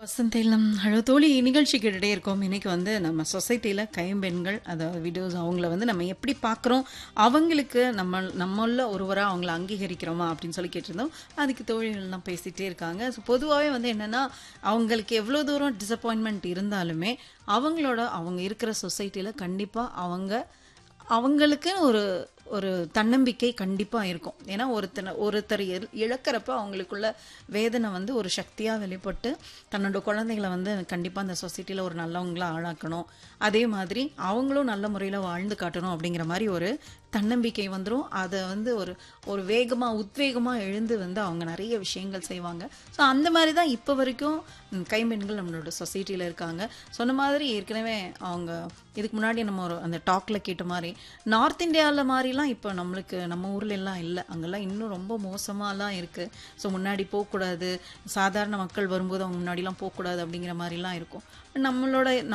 வசந்தேலம் hello தோழி நிகழ்ச்சி கேட்டுட்டே இருக்கோம் இன்னைக்கு வந்து நம்ம சொசைட்டியில் கைம்பெண்கள் அதாவது விடோஸ் அவங்கள வந்து நம்ம எப்படி பார்க்குறோம் அவங்களுக்கு நம்ம நம்மள ஒருவராக அவங்கள அங்கீகரிக்கிறோமா அப்படின்னு சொல்லி கேட்டிருந்தோம் அதுக்கு தோழிகள்லாம் பேசிகிட்டே இருக்காங்க ஸோ பொதுவாகவே வந்து என்னென்னா அவங்களுக்கு எவ்வளோ தூரம் டிசப்பாயின்மெண்ட் இருந்தாலுமே அவங்களோட அவங்க இருக்கிற சொசைட்டியில் கண்டிப்பாக அவங்க அவங்களுக்கு ஒரு ஒரு தன்னம்பிக்கை கண்டிப்பாக இருக்கும் ஏன்னா ஒருத்தனை ஒருத்தர் இழ- இழக்கிறப்ப அவங்களுக்குள்ள வேதனை வந்து ஒரு சக்தியாக வெளிப்பட்டு தன்னோட குழந்தைகளை வந்து கண்டிப்பாக அந்த சொசைட்டியில் ஒரு நல்லவங்களா ஆளாக்கணும் அதே மாதிரி அவங்களும் நல்ல முறையில் வாழ்ந்து காட்டணும் அப்படிங்கிற மாதிரி ஒரு தன்னம்பிக்கை வந்துடும் அதை வந்து ஒரு ஒரு வேகமாக உத்வேகமாக எழுந்து வந்து அவங்க நிறைய விஷயங்கள் செய்வாங்க ஸோ அந்த மாதிரி தான் இப்போ வரைக்கும் ம், கைம்பெண்கள் நம்மளோட சொசைட்டியில் இருக்காங்க சொன்ன மாதிரி ஏற்கனவே அவங்க இதுக்கு முன்னாடி நம்ம ஒரு அந்த டாக்ல கேட்ட மாதிரி நார்த் இந்தியாவில் மாதிரிலாம் இப்போ நம்மளுக்கு நம்ம ஊர்ல எல்லாம் இல்லை அங்கெல்லாம் இன்னும் ரொம்ப மோசமாலாம் இருக்கு ஸோ முன்னாடி போகக்கூடாது சாதாரண மக்கள் வரும்போது அவங்க முன்னாடிலாம் போகக்கூடாது அப்படிங்கிற மாதிரிலாம் இருக்கும் நம்மளோட